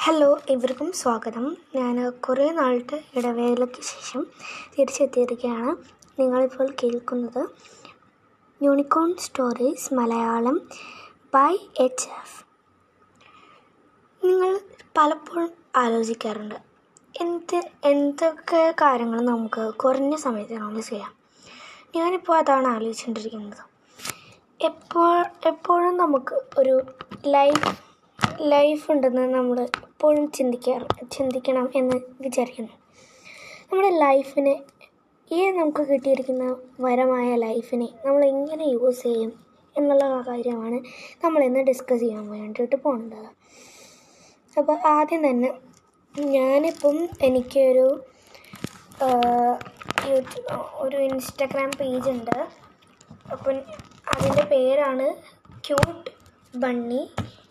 hello ഇവർക്കും സ്വാഗതം ഞാൻ കുറേ നാളത്തെ ഇടവേളയ്ക്ക് ശേഷം തിരിച്ചെത്തിയിരിക്കുകയാണ് നിങ്ങളിപ്പോൾ കേൾക്കുന്നത് unicorn stories Malayalam by H F നിങ്ങൾ പലപ്പോഴും ആലോചിക്കാറുണ്ട് എന്ത് എന്തൊക്കെ കാര്യങ്ങൾ നമുക്ക് കുറഞ്ഞ സമയത്തിനുള്ളിൽ ചെയ്യാം ഞാനിപ്പോൾ അതാണ് ആലോചിച്ചുകൊണ്ടിരിക്കുന്നത് എപ്പോൾ എപ്പോഴും നമുക്ക് ഒരു ലൈഫ് ലൈഫ് ഉണ്ടെന്ന് നമ്മൾ എപ്പോഴും ചിന്തിക്കാറ് ചിന്തിക്കണം എന്ന് വിചാരിക്കുന്നു നമ്മുടെ ലൈഫിനെ ഈ നമുക്ക് കിട്ടിയിരിക്കുന്ന വരമായ ലൈഫിനെ നമ്മൾ എങ്ങനെ യൂസ് ചെയ്യും എന്നുള്ള കാര്യമാണ് നമ്മൾ ഇന്ന് ഡിസ്കസ് ചെയ്യാൻ വേണ്ടിയിട്ട് പോകുന്നത് അപ്പോൾ ആദ്യം തന്നെ ഞാനിപ്പം എനിക്കൊരു യൂട്യൂബ് ഒരു ഇൻസ്റ്റഗ്രാം പേജ് ഉണ്ട് അപ്പം അതിൻ്റെ പേരാണ് cute bunny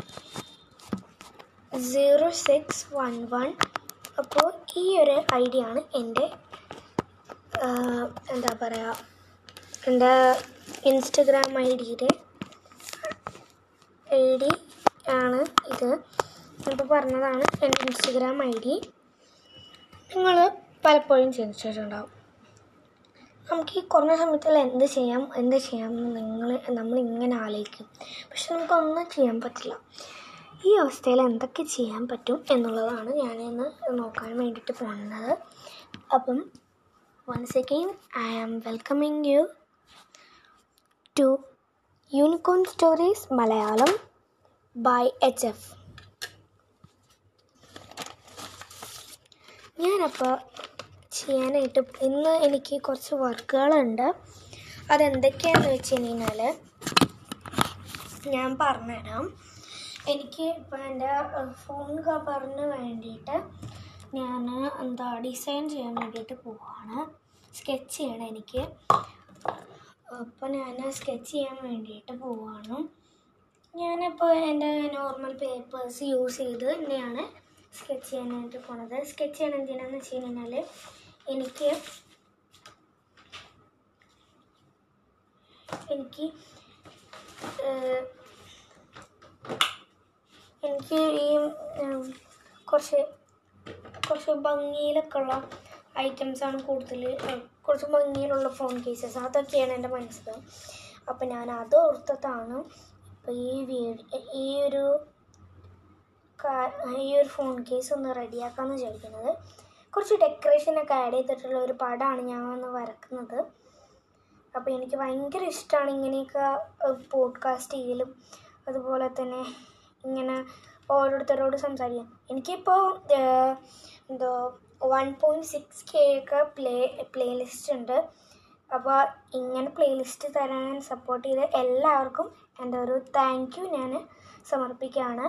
zero six one one അപ്പോൾ ഈ ഒരു ഐഡിയ ആണ് എൻ്റെ എന്താ പറയുക എൻ്റെ ഇൻസ്റ്റഗ്രാം ഐ ഡിയുടെ ഐ ഡി ആണ് ഇത് ഇപ്പോൾ പറഞ്ഞതാണ് എൻ്റെ ഇൻസ്റ്റഗ്രാം ഐ ഡി നിങ്ങൾ പലപ്പോഴും ചിന്തിച്ചിട്ടുണ്ടാവും നമുക്ക് ഈ കുറഞ്ഞ സമയത്തിൽ എന്ത് ചെയ്യാം എന്ത് ചെയ്യാം എന്ന് നിങ്ങൾ നമ്മൾ ഇങ്ങനെ ആലോചിക്കും പക്ഷെ നമുക്കൊന്നും ചെയ്യാൻ പറ്റില്ല ഈ അവസ്ഥയിൽ എന്തൊക്കെ ചെയ്യാൻ പറ്റും എന്നുള്ളതാണ് ഞാൻ ഇന്ന് നോക്കാൻ വേണ്ടിയിട്ട് പോകുന്നത് അപ്പം once again I am welcoming you to unicorn stories Malayalam by H F ഞാനപ്പോൾ ചെയ്യാനായിട്ട് ഇന്ന് എനിക്ക് കുറച്ച് വർക്കുകളുണ്ട് അതെന്തൊക്കെയാണെന്ന് വെച്ച് കഴിഞ്ഞാൽ ഞാൻ പറഞ്ഞുതരാം എനിക്ക് ഇപ്പോൾ എൻ്റെ ഫോൺ കവറിന് വേണ്ടിയിട്ട് ഞാൻ എന്താ ഡിസൈൻ ചെയ്യാൻ വേണ്ടിയിട്ട് പോവാണ് സ്കെച്ച് ചെയ്യണം എനിക്ക് അപ്പോൾ ഞാൻ സ്കെച്ച് ചെയ്യാൻ വേണ്ടിയിട്ട് പോവാണ് ഞാനിപ്പോൾ എൻ്റെ നോർമൽ പേപ്പേഴ്സ് യൂസ് ചെയ്ത് തന്നെയാണ് സ്കെച്ച് ചെയ്യാനായിട്ട് പോണത് സ്കെച്ച് ചെയ്യണം എന്തിനാന്ന് വെച്ച് കഴിഞ്ഞാൽ എനിക്ക് എനിക്ക് എനിക്ക് ഈ കുറച്ച് കുറച്ച് ഭംഗിയിലൊക്കെ ഉള്ള ഐറ്റംസാണ് കൂടുതൽ കുറച്ച് ഭംഗിയിലുള്ള ഫോൺ കേസസ് അതൊക്കെയാണ് എൻ്റെ മനസ്സിൽ അപ്പം ഞാൻ അത് ഓർത്തിട്ടാണ് ഇപ്പോൾ ഈ വീട് ഈ ഒരു ഈ ഒരു ഫോൺ കേസ് ഒന്ന് റെഡിയാക്കാമെന്ന് വിചാരിക്കുന്നത് കുറച്ച് ഡെക്കറേഷനൊക്കെ ആഡ് ചെയ്തിട്ടുള്ള ഒരു പടമാണ് ഞാൻ ഒന്ന് വരക്കുന്നത് അപ്പോൾ എനിക്ക് ഭയങ്കര ഇഷ്ടമാണ് ഇങ്ങനെയൊക്കെ പോഡ്കാസ്റ്റ് ചെയ്യലും അതുപോലെ തന്നെ ഇങ്ങനെ ഓരോരുത്തരോട് സംസാരിക്കാൻ എനിക്കിപ്പോൾ എന്തോ വൺ പോയിൻറ്റ് സിക്സ് കെ ഒക്കെ പ്ലേ പ്ലേലിസ്റ്റ് ഉണ്ട് അപ്പോൾ ഇങ്ങനെ പ്ലേലിസ്റ്റ് തരാൻ സപ്പോർട്ട് ചെയ്ത എല്ലാവർക്കും എൻ്റെ ഒരു താങ്ക് യു ഞാൻ സമർപ്പിക്കുകയാണ്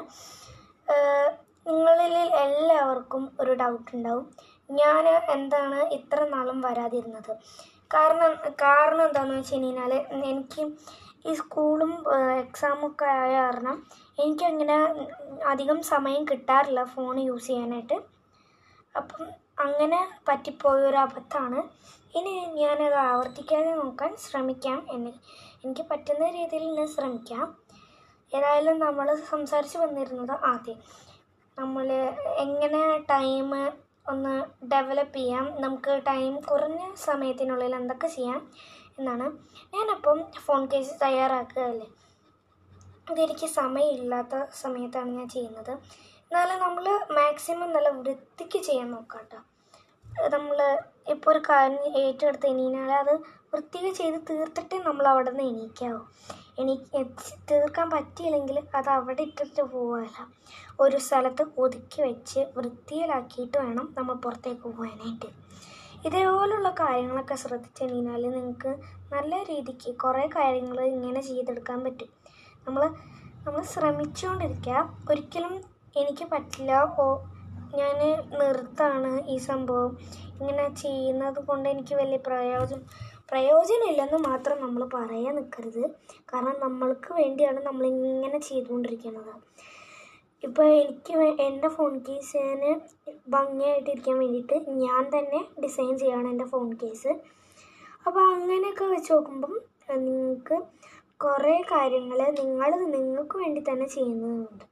നിങ്ങളിൽ എല്ലാവർക്കും ഒരു ഡൗട്ട് ഉണ്ടാവും ഞാൻ എന്താണ് ഇത്ര നാളും വരാതിരുന്നത് കാരണം കാരണം എന്താണെന്ന് വെച്ച് കഴിഞ്ഞാൽ എനിക്ക് ഈ സ്കൂളും എക്സാമൊക്കെ ആയ കാരണം എനിക്കങ്ങനെ അധികം സമയം കിട്ടാറില്ല ഫോൺ യൂസ് ചെയ്യാനായിട്ട് അപ്പം അങ്ങനെ പറ്റിപ്പോയ ഒരു അബദ്ധമാണ് ഇനി ഞാനത് ആവർത്തിക്കാതെ നോക്കാൻ ശ്രമിക്കാം എന്ന് എനിക്ക് പറ്റുന്ന രീതിയിൽ ഞാൻ ശ്രമിക്കാം ഏതായാലും നമ്മൾ സംസാരിച്ച് വന്നിരുന്നത് ആദ്യം നമ്മൾ എങ്ങനെ ടൈം ഒന്ന് ഡെവലപ്പ് ചെയ്യാം നമുക്ക് ടൈം കുറഞ്ഞ സമയത്തിനുള്ളിൽ എന്തൊക്കെ ചെയ്യാം എന്നാണ് ഞാനപ്പം ഫോൺ കേസ് തയ്യാറാക്കുകയല്ലേ ഇതെനിക്ക് സമയമില്ലാത്ത സമയത്താണ് ഞാൻ ചെയ്യുന്നത് എന്നാലും നമ്മൾ മാക്സിമം നല്ല വൃത്തിക്ക് ചെയ്യാൻ നോക്കാം കേട്ടോ നമ്മൾ ഇപ്പോൾ ഒരു കാര്യം ഏറ്റെടുത്ത് കഴിഞ്ഞാൽ അത് വൃത്തിക്ക് ചെയ്ത് തീർത്തിട്ടേ നമ്മൾ അവിടെ നിന്ന് എണീക്കാവൂ എണീ തീർക്കാൻ പറ്റിയില്ലെങ്കിൽ അത് അവിടെ ഇട്ടിട്ട് പോവുകയല്ല ഒരു സ്ഥലത്ത് ഒതുക്കി വെച്ച് വൃത്തിയിലാക്കിയിട്ട് വേണം നമ്മൾ പുറത്തേക്ക് പോകാനായിട്ട് ഇതേപോലുള്ള കാര്യങ്ങളൊക്കെ ശ്രദ്ധിച്ചു കഴിഞ്ഞാൽ നിങ്ങൾക്ക് നല്ല രീതിക്ക് കുറേ കാര്യങ്ങൾ ഇങ്ങനെ ചെയ്തെടുക്കാൻ പറ്റും നമ്മൾ നമ്മൾ ശ്രമിച്ചുകൊണ്ടിരിക്കുക ഒരിക്കലും എനിക്ക് പറ്റില്ല ഓ ഞാൻ നിർത്താണ് ഈ സംഭവം ഇങ്ങനെ ചെയ്യുന്നത് കൊണ്ട് എനിക്ക് വലിയ പ്രയോജനം പ്രയോജനമില്ലെന്ന് മാത്രം നമ്മൾ പറയാൻ നിൽക്കരുത് കാരണം നമ്മൾക്ക് വേണ്ടിയാണ് നമ്മളിങ്ങനെ ചെയ്തുകൊണ്ടിരിക്കുന്നത് ഇപ്പോൾ എനിക്ക് എൻ്റെ ഫോൺ കേസ് ഞാൻ ഭംഗിയായിട്ടിരിക്കാൻ വേണ്ടിയിട്ട് ഞാൻ തന്നെ ഡിസൈൻ ചെയ്യാണ് എൻ്റെ ഫോൺ കേസ് അപ്പോൾ അങ്ങനെയൊക്കെ വെച്ച് നോക്കുമ്പം നിങ്ങൾക്ക് കുറേ കാര്യങ്ങൾ നിങ്ങൾ നിങ്ങൾക്ക് വേണ്ടി തന്നെ ചെയ്യുന്നതുണ്ട്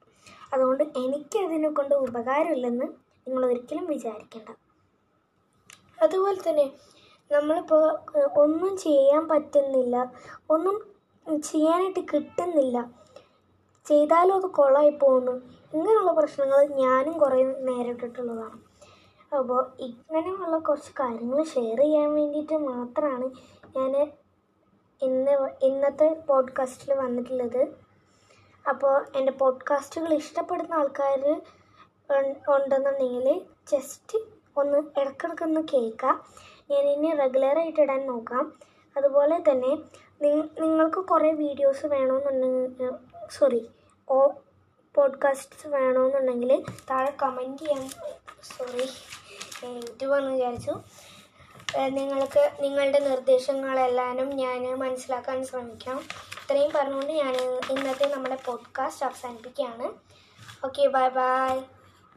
അതുകൊണ്ട് എനിക്കതിനെ കൊണ്ട് ഉപകാരമില്ലെന്ന് നിങ്ങൾ ഒരിക്കലും വിചാരിക്കേണ്ട അതുപോലെ തന്നെ നമ്മളിപ്പോൾ ഏഹ്, ഒന്നും ചെയ്യാൻ പറ്റുന്നില്ല ഒന്നും ചെയ്യാനായിട്ട് കിട്ടുന്നില്ല ചെയ്താലും അത് കുളമായി പോകുന്നു ഇങ്ങനെയുള്ള പ്രശ്നങ്ങൾ ഞാനും കുറേ നേരിട്ടിട്ടുള്ളതാണ് അപ്പോൾ ഇങ്ങനെയുള്ള കുറച്ച് കാര്യങ്ങൾ ഷെയർ ചെയ്യാൻ വേണ്ടിയിട്ട് മാത്രമാണ് ഞാൻ ഇന്ന് ഇന്നത്തെ പോഡ്കാസ്റ്റിൽ വന്നിട്ടുള്ളത് അപ്പോൾ എൻ്റെ പോഡ്കാസ്റ്റുകൾ ഇഷ്ടപ്പെടുന്ന ആൾക്കാർ ഉണ്ടെന്നുണ്ടെങ്കിൽ ജസ്റ്റ് ഒന്ന് ഇടയ്ക്കിടയ്ക്ക് ഒന്ന് കേൾക്കാം ഞാൻ ഇനി റെഗുലറായിട്ട് ഇടാൻ നോക്കാം അതുപോലെ തന്നെ നി- നിങ്ങൾക്ക് കുറേ വീഡിയോസ് വേണമെന്നുണ്ടെങ്കിൽ സോറി ഓ പോഡ്കാസ്റ്റ്സ് വേണമെന്നുണ്ടെങ്കിൽ താഴെ കമൻറ്റ് ചെയ്യാൻ സോറി യൂട്യൂബ് എന്ന് വിചാരിച്ചു ഏഹ് നിങ്ങൾക്ക് നിങ്ങളുടെ നിർദ്ദേശങ്ങളെല്ലാനും ഞാൻ മനസ്സിലാക്കാൻ ശ്രമിക്കാം ഇത്രയും പറഞ്ഞുകൊണ്ട് ഞാൻ ഇന്നത്തെ നമ്മുടെ പോഡ്കാസ്റ്റ് അവസാനിപ്പിക്കുകയാണ് ഓക്കെ ബൈ ബൈ